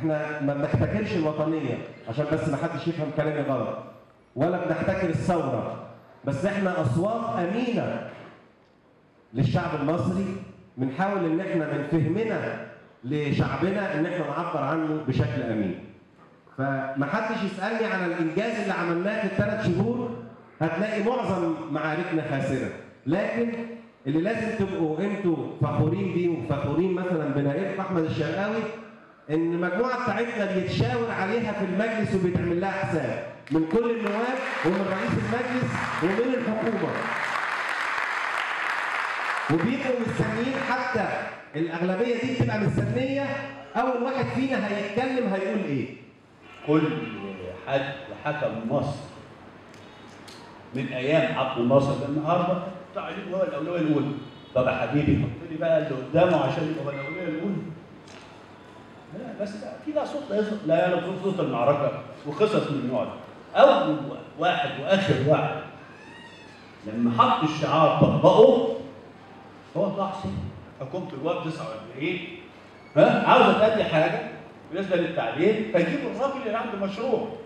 احنا ما بنحتكرش الوطنيه عشان بس ما حدش يفهم كلامي غلط ولا بنحتكر الثوره بس احنا اصوات امينه للشعب المصري بنحاول ان احنا من فهمنا لشعبنا ان احنا نعبر عنه بشكل امين فما حدش يسالني عن الانجاز اللي عملناه في الثلاث شهور هتلاقي معظم معاركنا خاسره لكن اللي لازم تبقوا انتوا فخورين بيه وفخورين مثلا بنائب احمد الشرقاوي ان المجموعه بتاعتنا بيتشاور عليها في المجلس وبيتعمل لها حساب من كل النواب ومن رئيس المجلس ومن الحكومه وبيبقوا مستنيين حتى الاغلبيه دي بتبقى مستنيه اول واحد فينا هيتكلم هيقول ايه كل حد حكم مصر من ايام عبد الناصر للنهارده تعليم هو الاولويه الاولى طب يا حبيبي حط لي بقى اللي قدامه عشان يبقى هو الاولويه الاولى لا بس لا في لا صوت لا يصوت لا يعلم صوت صوت المعركه وقصص من النوع ده اول واحد واخر واحد لما حط الشعار طبقه هو طه حسين حكومه الوفد 49 ها عاوزه تأدي حاجه بالنسبه للتعليم فيجيبوا الراجل اللي عنده مشروع